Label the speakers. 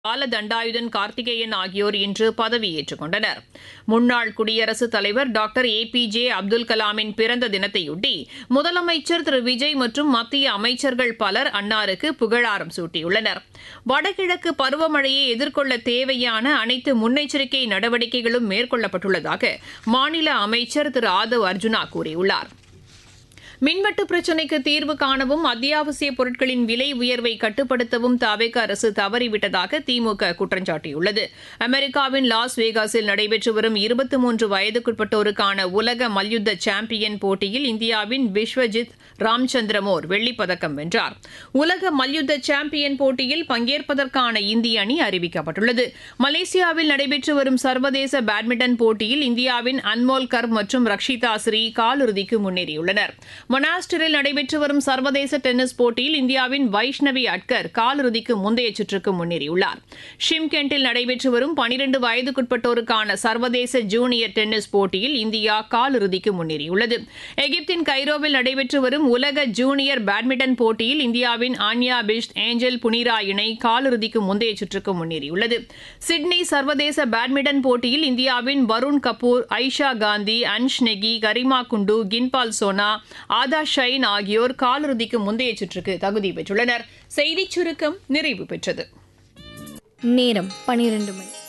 Speaker 1: பாலதண்டாயுதன் கார்த்திகேயன் ஆகியோர் இன்று பதவியேற்றுக் கொண்டனர் முன்னாள் குடியரசுத் தலைவர் doctor A P J Abdul கலாமின் பிறந்த தினத்தையொட்டி முதலமைச்சர் திரு விஜய் மற்றும் மத்திய அமைச்சர்கள் பலர் அன்னாருக்கு புகழாரம் சூட்டியுள்ளனர் வடகிழக்கு பருவமழையை எதிர்கொள்ள தேவையான அனைத்து முன்னெச்சரிக்கை நடவடிக்கைகளும் மேற்கொள்ளப்பட்டுள்ளதாக மாநில அமைச்சர் திரு ஆதவ் அர்ஜுனா கூறியுள்ளார் மின்வெட்டு பிரச்சினைக்கு தீர்வு காணவும் அத்தியாவசிய பொருட்களின் விலை உயர்வை கட்டுப்படுத்தவும் தாவேக அரசு தவறிவிட்டதாக திமுக குற்றம் சாட்டியுள்ளது அமெரிக்காவின் லாஸ் வேகாஸில் நடைபெற்று வரும் இருபத்தி மூன்று வயதுக்குட்பட்டோருக்கான உலக மல்யுத்த சாம்பியன் போட்டியில் இந்தியாவின் விஸ்வஜித் ராம்சந்திரமோர் வெள்ளிப்பதக்கம் வென்றார் உலக மல்யுத்த சாம்பியன் போட்டியில் பங்கேற்பதற்கான இந்திய அணி அறிவிக்கப்பட்டுள்ளது மலேசியாவில் நடைபெற்று வரும் சர்வதேச பேட்மிண்டன் போட்டியில் இந்தியாவின் அன்மோல் கர் மற்றும் ரக்ஷிதா ஸ்ரீ காலிறுதிக்கு முன்னேறியுள்ளனர் மொனாஸ்டரில் நடைபெற்று வரும் சர்வதேச டென்னிஸ் போட்டியில் இந்தியாவின் வைஷ்ணவி அட்கர் காலிறுதிக்கு முந்தைய சுற்றுக்கு முன்னேறியுள்ளார் ஷிம்கெண்டில் நடைபெற்று வரும் பனிரண்டு வயதுக்குட்பட்டோருக்கான சர்வதேச ஜூனியர் டென்னிஸ் போட்டியில் இந்தியா காலிறுதிக்கு முன்னேறியுள்ளது எகிப்தின் கைரோவில் நடைபெற்று வரும் உலக ஜூனியர் பேட்மிண்டன் போட்டியில் இந்தியாவின் ஆன்யா பிஷ்ட் ஏஞ்சல் புனிரா இணை காலிறுதிக்கு முந்தைய சுற்றுக்கு முன்னேறியுள்ளது சிட்னி சர்வதேச பேட்மிண்டன் போட்டியில் இந்தியாவின் வருண் கபூர் ஐஷா காந்தி அன்ஷ் நெகி கரிமா குண்டு கின்பால் சோனா ஆதா ஷைன் ஆகியோர் காலிறுதிக்கு முந்தைய சுற்றுக்கு தகுதி பெற்றுள்ளனர் செய்திச் சுருக்கம் நிறைவு பெற்றது
Speaker 2: நேரம் பனிரெண்டு மணி